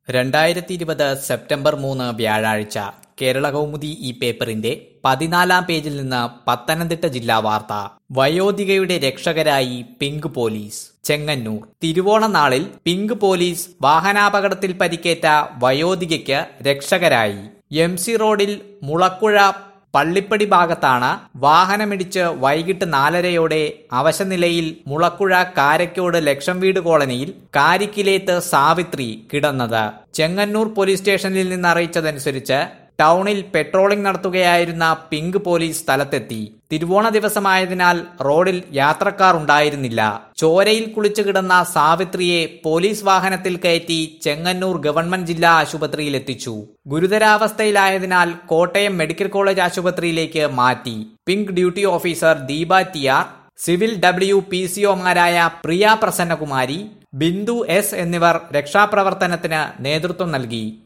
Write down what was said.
രണ്ടായിരത്തി ഇരുപത് സെപ്റ്റംബർ മൂന്ന് വ്യാഴാഴ്ച കേരള കൗമുദി ഈ പേപ്പറിന്റെ പതിനാലാം പേജിൽ നിന്ന് പത്തനംതിട്ട ജില്ലാ വാർത്ത വയോധികയുടെ രക്ഷകരായി പിങ്ക് പോലീസ് ചെങ്ങന്നൂർ തിരുവോണ നാളിൽ പിങ്ക് പോലീസ് വാഹനാപകടത്തിൽ പരിക്കേറ്റ വയോധികയ്ക്ക് രക്ഷകരായി എം സി റോഡിൽ മുളക്കുഴ പള്ളിപ്പടി ഭാഗത്താണ് വാഹനമിടിച്ച് വൈകിട്ട് നാലരയോടെ അവശനിലയിൽ മുളക്കുഴ കാരക്കോട് ലക്ഷം വീട് കോളനിയിൽ കാരിക്കിലേത്ത് സാവിത്രി കിടന്നത് ചെങ്ങന്നൂർ പോലീസ് സ്റ്റേഷനിൽ നിന്ന് അറിയിച്ചതനുസരിച്ച് ടൗണിൽ പെട്രോളിംഗ് നടത്തുകയായിരുന്ന പിങ്ക് പോലീസ് സ്ഥലത്തെത്തി തിരുവോണ ദിവസമായതിനാൽ റോഡിൽ യാത്രക്കാർ ഉണ്ടായിരുന്നില്ല ചോരയിൽ കുളിച്ചു കിടന്ന സാവിത്രിയെ പോലീസ് വാഹനത്തിൽ കയറ്റി ചെങ്ങന്നൂർ ഗവൺമെന്റ് ജില്ലാ ആശുപത്രിയിൽ എത്തിച്ചു ഗുരുതരാവസ്ഥയിലായതിനാൽ കോട്ടയം മെഡിക്കൽ കോളേജ് ആശുപത്രിയിലേക്ക് മാറ്റി pink duty officer Deepa T R civil W P സിഒമാരായ പ്രിയ പ്രസന്നകുമാരി ബിന്ദു എസ് എന്നിവർ രക്ഷാപ്രവർത്തനത്തിന് നേതൃത്വം നൽകി